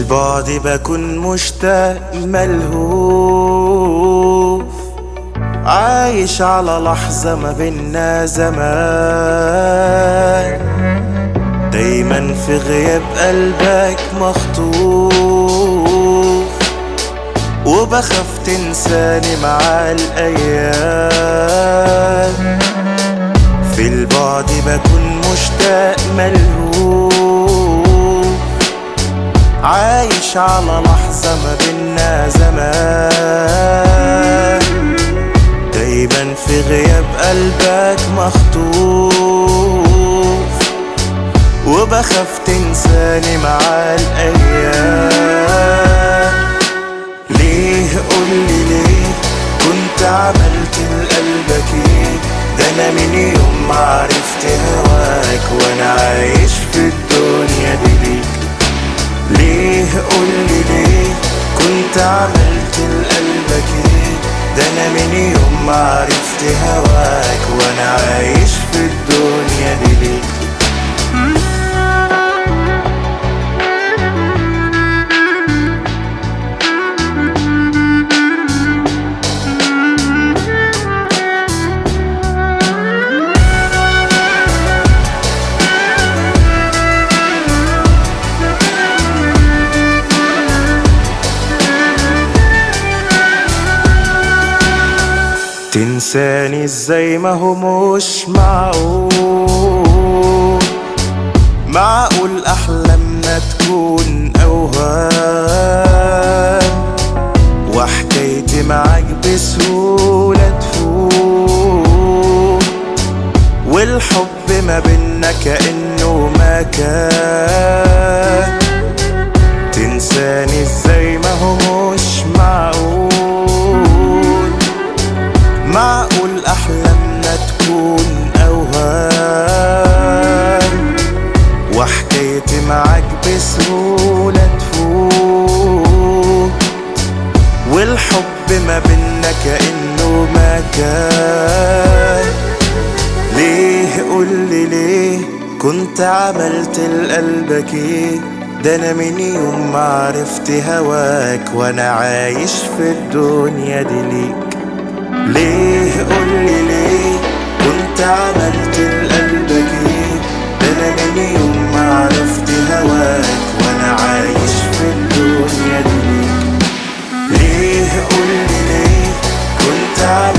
البعد بكون مشتاق ملهوف عايش على لحظة ما بينا زمان دايما في غياب قلبك مخطوف وبخاف تنساني مع الأيام في البعد بكون مشتاق ملهوف عايش على لحظة ما بينا زمان دايما في غياب قلبك مخطوف وبخاف تنساني مع الأيام ليه قولي ليه كنت عملت لقلبك ايه ده انا من يوم ما عرفت هواك وانا عايش في الدنيا دي ليك ليه قولي ليه كنت عملت لقلبك ايه ده انا من يوم ما عرفت هواك وانا عايش في الدنيا دي ليك تنساني ازاي ما هو مش معقول معقول احلامنا تكون اوهام وحكايتي معاك بسهولة تفوت والحب ما بينا كأنه ما كان تنساني ازاي ما هو مش معقول معقول أحلامنا تكون أوهام وحكايتي معاك بسهولة تفوت والحب ما بينا كأنه ما كان ليه قولي ليه كنت عملت لقلبك ايه ده انا من يوم ما عرفت هواك وانا عايش في الدنيا دي ليك ليه قولي ليه كنت عملت لقلبك ايه ده انا من يوم ما عرفت هواك وانا عايش في الدنيا دي ليك ليه قولي ليه كنت عملت